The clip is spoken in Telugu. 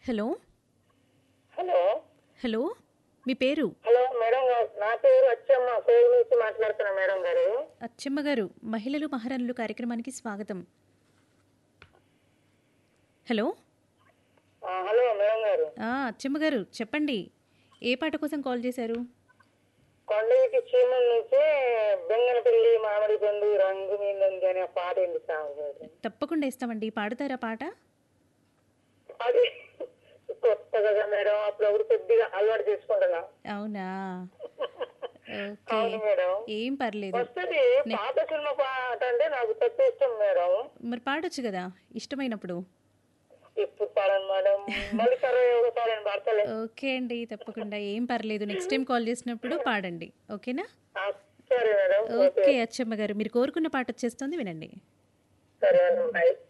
హలో హలో హలో మీ పేరు హలో మేడం గారు నా పేరు అచ్చమ్మ పేరు నుంచి మాట్లాడుతున్నా మేడం గారు అచ్చమ్మ గారు మహిళలు మహారాణులు కార్యక్రమానికి స్వాగతం హలో ఆ, హలో మేడం గారు ఆ, అచ్చమ్మ గారు చెప్పండి ఏ పాట కోసం కాల్ చేశారు కొండవీటి చీమల నుంచి బెంగనపల్లి మామిడి పండు రంగు మీందంది అనే పాట ఏంటి సాంగ్ మేడం తప్పకుండా ఇస్తామండి పాడతారా పాట అది కొత్త కదా మేడం అప్పుడప్పుడు కొద్దిగా అలవాటు చేసుకుంటున్నా అవునా ఓకే అవును మేడం ఏం పర్లేదు వస్తుంది పాత సినిమా పాట అంటే నాకు తక్కువ ఇష్టం మేడం మరి పాడొచ్చు కదా ఇష్టమైనప్పుడు ఇప్పుడు పాడను మేడం మళ్ళీ సరే ఒకసారి నేను పాడతలే ఓకే అండి తప్పకుండా ఏం పర్లేదు నెక్స్ట్ టైం కాల్ చేసినప్పుడు పాడండి ఓకేనా ఆ, సరే మేడం ఓకే అచ్చమ్మ గారు మీరు కోరుకున్న పాట వచ్చేస్తుంది వినండి సరే మేడం బాయ్